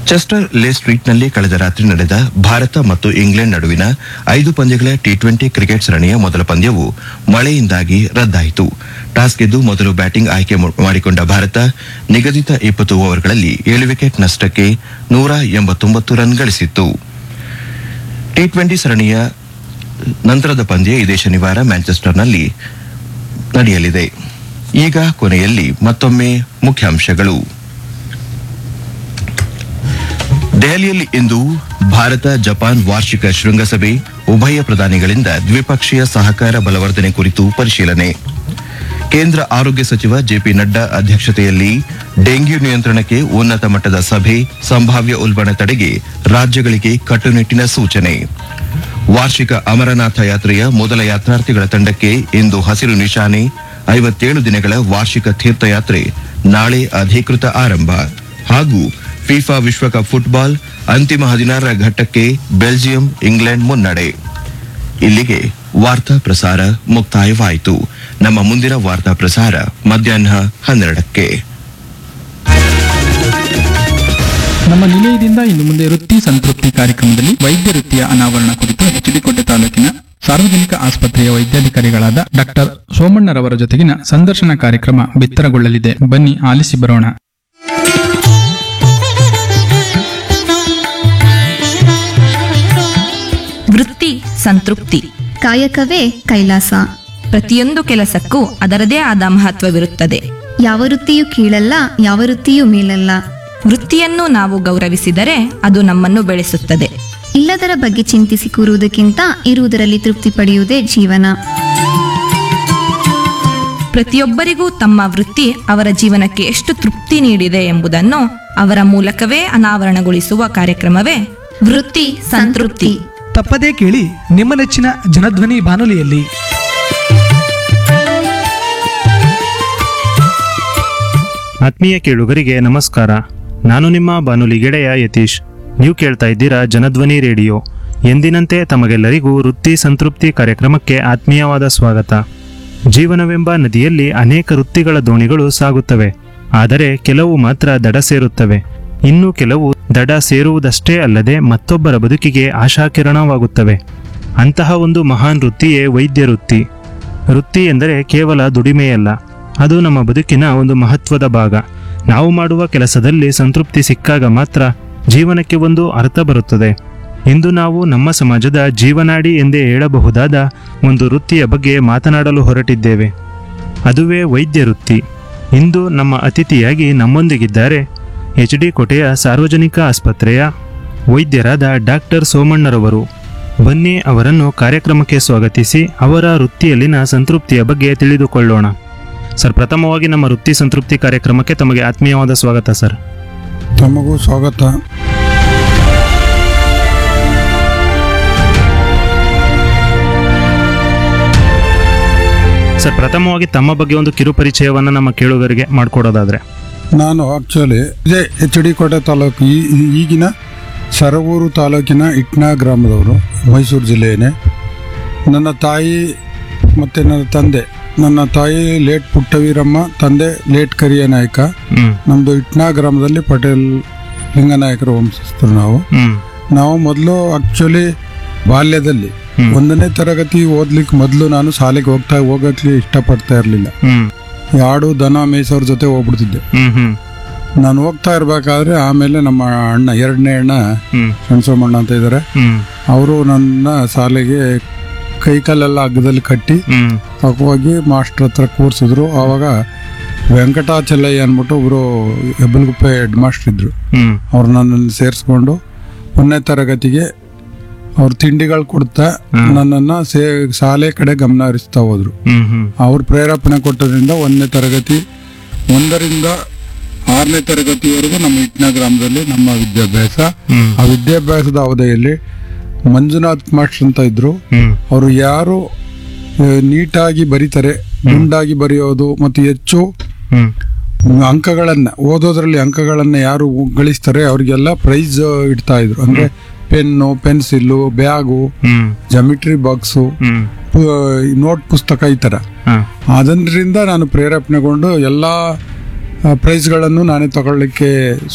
Chester ಲೇ ಸ್ಟ್ರೀಟ್ನಲ್ಲಿ ಕಳೆದ ರಾತ್ರಿ ನಡೆದ ಭಾರತ ಮತ್ತು ಇಂಗ್ಲೆಂಡ್ ನಡುವಿನ ಐದು ಪಂದ್ಯಗಳ ಟಿ ಟ್ವೆಂಟಿ ಕ್ರಿಕೆಟ್ ಸರಣಿಯ ಮೊದಲ ಪಂದ್ಯವು ಮಳೆಯಿಂದಾಗಿ ರದ್ದಾಯಿತು ಟಾಸ್ ಗೆದ್ದು ಮೊದಲು ಬ್ಯಾಟಿಂಗ್ ಆಯ್ಕೆ ಮಾ- ಮಾಡಿಕೊಂಡ ಭಾರತ ನಿಗದಿತ ಇಪ್ಪತ್ತು ಓವರ್ಗಳಲ್ಲಿ ಏಳು ವಿಕೆಟ್ ನಷ್ಟಕ್ಕೆ ನೂರ ಎಂಬತ್ತೊಂಬತ್ತು ರನ್ ಗಳಿಸಿತ್ತು ಟಿ ಟ್ವೆಂಟಿ ಸರಣಿಯ ನಂತರದ ಪಂದ್ಯ ಇದೇ ಶನಿವಾರ ಮ್ಯಾಂಚೆಸ್ಟರ್ನಲ್ಲಿ ನಡೆಯಲಿದೆ ಈಗ ಕೊನೆಯಲ್ಲಿ ಮತ್ತೊಮ್ಮೆ ಮುಖ್ಯಾಂಶಗಳು ದೆಹಲಿಯಲ್ಲಿ ಇಂದು ಭಾರತ ಜಪಾನ್ ವಾರ್ಷಿಕ ಶೃಂಗಸಭೆ ಉಭಯ ಪ್ರಧಾನಿಗಳಿಂದ ದ್ವಿಪಕ್ಷೀಯ ಸಹಕಾರ ಬಲವರ್ಧನೆ ಕುರಿತು ಪರಿಶೀಲನೆ ಕೇಂದ್ರ ಆರೋಗ್ಯ ಸಚಿವ ಜೆಪಿ ನಡ್ಡಾ ಅಧ್ಯಕ್ಷತೆಯಲ್ಲಿ ಡೆಂಗ್ಯೂ ನಿಯಂತ್ರಣಕ್ಕೆ ಉನ್ನತ ಮಟ್ಟದ ಸಭೆ ಸಂಭಾವ್ಯ ಉಲ್ಬಣ ತಡೆಗೆ ರಾಜ್ಯಗಳಿಗೆ ಕಟ್ಟುನಿಟ್ಟಿನ ಸೂಚನೆ ವಾರ್ಷಿಕ ಅಮರನಾಥ ಯಾತ್ರೆಯ ಮೊದಲ ಯಾತ್ರಾರ್ಥಿಗಳ ತಂಡಕ್ಕೆ ಇಂದು ಹಸಿರು ನಿಶಾನೆ ಐವತ್ತೇಳು ದಿನಗಳ ವಾರ್ಷಿಕ ತೀರ್ಥಯಾತ್ರೆ ನಾಳೆ ಅಧಿಕೃತ ಆರಂಭ ಹಾಗೂ ಫಿಫಾ ವಿಶ್ವಕಪ್ ಫುಟ್ಬಾಲ್ ಅಂತಿಮ ಹದಿನಾರರ ಘಟ್ಟಕ್ಕೆ ಬೆಲ್ಜಿಯಂ ಇಂಗ್ಲೆಂಡ್ ಮುನ್ನಡೆ ಇಲ್ಲಿಗೆ ವಾರ್ತಾ ಪ್ರಸಾರ ಮುಕ್ತಾಯವಾಯಿತು ನಮ್ಮ ಮುಂದಿನ ವಾರ್ತಾ ಪ್ರಸಾರ ಮಧ್ಯಾಹ್ನ ಹನ್ನೆರಡಕ್ಕೆ ನಮ್ಮ ನಿಲಯದಿಂದ ಇನ್ನು ಮುಂದೆ ವೃತ್ತಿ ಸಂತೃಪ್ತಿ ಕಾರ್ಯಕ್ರಮದಲ್ಲಿ ವೈದ್ಯ ವೃತ್ತಿಯ ಅನಾವರಣ ಕುರಿತು ಎಚ್ಡಿಕೋಟೆ ತಾಲೂಕಿನ ಸಾರ್ವಜನಿಕ ಆಸ್ಪತ್ರೆಯ ವೈದ್ಯಾಧಿಕಾರಿಗಳಾದ ಡಾಕ್ಟರ್ ಸೋಮಣ್ಣರವರ ಜೊತೆಗಿನ ಸಂದರ್ಶನ ಕಾರ್ಯಕ್ರಮ ಬಿತ್ತರಗೊಳ್ಳಲಿದೆ ಬನ್ನಿ ಆಲಿಸಿ ಬರೋಣ ವೃತ್ತಿ ಸಂತೃಪ್ತಿ ಕಾಯಕವೇ ಕೈಲಾಸ ಪ್ರತಿಯೊಂದು ಕೆಲಸಕ್ಕೂ ಅದರದೇ ಆದ ಮಹತ್ವವಿರುತ್ತದೆ ಯಾವ ವೃತ್ತಿಯೂ ಕೀಳಲ್ಲ ಯಾವ ವೃತ್ತಿಯೂ ಮೇಲಲ್ಲ ವೃತ್ತಿಯನ್ನು ನಾವು ಗೌರವಿಸಿದರೆ ಅದು ನಮ್ಮನ್ನು ಬೆಳೆಸುತ್ತದೆ ಇಲ್ಲದರ ಬಗ್ಗೆ ಚಿಂತಿಸಿ ಕೂರುವುದಕ್ಕಿಂತ ಇರುವುದರಲ್ಲಿ ತೃಪ್ತಿ ಪಡೆಯುವುದೇ ಜೀವನ ಪ್ರತಿಯೊಬ್ಬರಿಗೂ ತಮ್ಮ ವೃತ್ತಿ ಅವರ ಜೀವನಕ್ಕೆ ಎಷ್ಟು ತೃಪ್ತಿ ನೀಡಿದೆ ಎಂಬುದನ್ನು ಅವರ ಮೂಲಕವೇ ಅನಾವರಣಗೊಳಿಸುವ ಕಾರ್ಯಕ್ರಮವೇ ವೃತ್ತಿ ಸಂತೃಪ್ತಿ ತಪ್ಪದೇ ಕೇಳಿ ನಿಮ್ಮ ನೆಚ್ಚಿನ ಜನಧ್ವನಿ ಬಾನುಲಿಯಲ್ಲಿ ಆತ್ಮೀಯ ಕೇಳುಗರಿಗೆ ನಮಸ್ಕಾರ ನಾನು ನಿಮ್ಮ ಬಾನುಲಿ ಗೆಳೆಯ ಯತೀಶ್ ನೀವು ಕೇಳ್ತಾ ಇದ್ದೀರಾ ಜನಧ್ವನಿ ರೇಡಿಯೋ ಎಂದಿನಂತೆ ತಮಗೆಲ್ಲರಿಗೂ ವೃತ್ತಿ ಸಂತೃಪ್ತಿ ಕಾರ್ಯಕ್ರಮಕ್ಕೆ ಆತ್ಮೀಯವಾದ ಸ್ವಾಗತ ಜೀವನವೆಂಬ ನದಿಯಲ್ಲಿ ಅನೇಕ ವೃತ್ತಿಗಳ ದೋಣಿಗಳು ಸಾಗುತ್ತವೆ ಆದರೆ ಕೆಲವು ಮಾತ್ರ ದಡ ಸೇರುತ್ತವೆ ಇನ್ನು ಕೆಲವು ದಡ ಸೇರುವುದಷ್ಟೇ ಅಲ್ಲದೆ ಮತ್ತೊಬ್ಬರ ಬದುಕಿಗೆ ಆಶಾಕಿರಣವಾಗುತ್ತವೆ ಅಂತಹ ಒಂದು ಮಹಾನ್ ವೃತ್ತಿಯೇ ವೈದ್ಯ ವೃತ್ತಿ ವೃತ್ತಿ ಎಂದರೆ ಕೇವಲ ದುಡಿಮೆಯಲ್ಲ ಅದು ನಮ್ಮ ಬದುಕಿನ ಒಂದು ಮಹತ್ವದ ಭಾಗ ನಾವು ಮಾಡುವ ಕೆಲಸದಲ್ಲಿ ಸಂತೃಪ್ತಿ ಸಿಕ್ಕಾಗ ಮಾತ್ರ ಜೀವನಕ್ಕೆ ಒಂದು ಅರ್ಥ ಬರುತ್ತದೆ ಇಂದು ನಾವು ನಮ್ಮ ಸಮಾಜದ ಜೀವನಾಡಿ ಎಂದೇ ಹೇಳಬಹುದಾದ ಒಂದು ವೃತ್ತಿಯ ಬಗ್ಗೆ ಮಾತನಾಡಲು ಹೊರಟಿದ್ದೇವೆ ಅದುವೇ ವೈದ್ಯ ವೃತ್ತಿ ಇಂದು ನಮ್ಮ ಅತಿಥಿಯಾಗಿ ನಮ್ಮೊಂದಿಗಿದ್ದಾರೆ ಎಚ್ ಡಿ ಕೋಟೆಯ ಸಾರ್ವಜನಿಕ ಆಸ್ಪತ್ರೆಯ ವೈದ್ಯರಾದ ಡಾಕ್ಟರ್ ಸೋಮಣ್ಣರವರು ಬನ್ನಿ ಅವರನ್ನು ಕಾರ್ಯಕ್ರಮಕ್ಕೆ ಸ್ವಾಗತಿಸಿ ಅವರ ವೃತ್ತಿಯಲ್ಲಿನ ಸಂತೃಪ್ತಿಯ ಬಗ್ಗೆ ತಿಳಿದುಕೊಳ್ಳೋಣ ಸರ್ ಪ್ರಥಮವಾಗಿ ನಮ್ಮ ವೃತ್ತಿ ಸಂತೃಪ್ತಿ ಕಾರ್ಯಕ್ರಮಕ್ಕೆ ತಮಗೆ ಆತ್ಮೀಯವಾದ ಸ್ವಾಗತ ಸರ್ ತಮಗೂ ಸ್ವಾಗತ ಸರ್ ಪ್ರಥಮವಾಗಿ ತಮ್ಮ ಬಗ್ಗೆ ಒಂದು ಕಿರು ಪರಿಚಯವನ್ನು ನಮ್ಮ ಕೇಳುಗರಿಗೆ ಮಾಡಿಕೊಡೋದಾದ್ರೆ ನಾನು ಆಕ್ಚುಲಿ ಇದೇ ಎಚ್ ಡಿ ಕೋಟೆ ತಾಲೂಕು ಈ ಈ- ಈಗಿನ ಸರಗೂರು ತಾಲೂಕಿನ ಇಟ್ನಾ ಗ್ರಾಮದವರು ಮೈಸೂರು ಜಿಲ್ಲೆಯೇ ನನ್ನ ತಾಯಿ ಮತ್ತು ನನ್ನ ತಂದೆ ನನ್ನ ತಾಯಿ ಲೇಟ್ ಪುಟ್ಟವೀರಮ್ಮ ತಂದೆ ಲೇಟ್ ಕರಿಯ ನಾಯಕ ಹ್ಮ್ ನಮ್ಮದು ಇಟ್ನಾ ಗ್ರಾಮದಲ್ಲಿ ಪಟೇಲ್ ಲಿಂಗನಾಯಕರ ವಂಶಸ್ಥರು ನಾವು ಹ್ಮ್ ನಾವು ಮೊದಲು ಆಕ್ಚುಲಿ ಬಾಲ್ಯದಲ್ಲಿ ಹ್ಮ್. ಒಂದನೇ ತರಗತಿ ಓದ್ಲಿಕ್ಕೆ ಮೊದಲು ನಾನು ಶಾಲೆಗೆ ಹೋಗ್ತಾ ಹೋಗಕ್ಕೆ ಇಷ್ಟಪಡ್ತಾ ಇರಲಿಲ್ಲ ಹ್ಮ್ ಆಡು ದನ ಮೇಯ್ಸೋರ್ ಜೊತೆ ಹೋಗ್ಬಿಡ್ತಿದ್ದೆ ಹ್ಮ್ ಹ್ಮ್ ನಾನು ಹೋಗ್ತಾ ಇರಬೇಕಾದ್ರೆ ಆಮೇಲೆ ನಮ್ಮ ಅಣ್ಣ ಎರಡನೇ ಅಣ್ಣ ಹ್ಮ್ ಸಣ್ಣ ಅಂತ ಇದ್ದಾರೆ ಹ್ಮ್ ಅವರು ನನ್ನ ಶಾಲೆಗೆ ಕೈಕಾಲೆಲ್ಲ ಹಗ್ಗದಲ್ಲಿ ಕಟ್ಟಿ ಹ್ಮ್ ಹೋಗಿ ಮಾಸ್ಟರ್ ಹತ್ರ ಕೂರಿಸಿದ್ರು ಆವಾಗ ವೆಂಕಟಾಚಲಯ್ಯ ಅಂದ್ಬಿಟ್ಟು ಒಬ್ರು ಹೆಬ್ಬಲ್ಗುಪ್ಪೆ ಹೆಡ್ ಮಾಸ್ಟರ್ ಇದ್ರು ಹ್ಮ್ ಅವ್ರು ನನ್ನನ್ನು ಸೇರಿಸ್ಕೊಂಡು ಒಂದನೇ ತರಗತಿಗೆ ಅವ್ರು ತಿಂಡಿಗಳು ಕೊಡ್ತಾ ನನ್ನನ್ನು ಸೇ ಶಾಲೆ ಕಡೆ ಗಮನ ಹರಿಸ್ತಾ ಹೋದ್ರು ಹ್ಮ್ ಹ್ಮ್ ಅವ್ರ ಪ್ರೇರೇಪಣೆ ಕೊಟ್ಟದ್ರಿಂದ ಒಂದನೇ ತರಗತಿ ಒಂದರಿಂದ ಆರನೇ ತರಗತಿವರೆಗೂ ನಮ್ಮ ಇಟ್ನ ಗ್ರಾಮದಲ್ಲಿ ನಮ್ಮ ವಿದ್ಯಾಭ್ಯಾಸ ಹ್ಮ್ ಆ ವಿದ್ಯಾಭ್ಯಾಸದ ಅವಧಿಯಲ್ಲಿ ಮಂಜುನಾಥ್ ಮಾಸ್ಟರ್ ಅಂತ ಇದ್ರು ಹ್ಮ್ ಅವರು ಯಾರು ಆ, ನೀಟಾಗಿ ಬರೀತಾರೆ ಗುಂಡಾಗಿ ಬರೆಯೋದು ಮತ್ತು ಹೆಚ್ಚು ಹ್ಮ್ ಅಂಕಗಳನ್ನ ಓದೋದ್ರಲ್ಲಿ ಅಂಕಗಳನ್ನ ಯಾರು ಗಳಿಸ್ತಾರೆ ಅವರಿಗೆಲ್ಲ ಪ್ರೈಸ್ ಇಡ್ತಾ ಇದ್ರು ಅಂದ್ರೆ pen pencil bag hmm geometry box hmm note ಪುಸ್ತಕ ಈ ತರ ಹಾ ಅದರಿಂದ ನಾನು ಪ್ರೇರೇಪಣೆಗೊಂಡು ಎಲ್ಲ ಪ್ರೈಸ್ಗಳನ್ನು ನಾನೇ ತಗೊಳ್ಳಿಕ್ಕೆ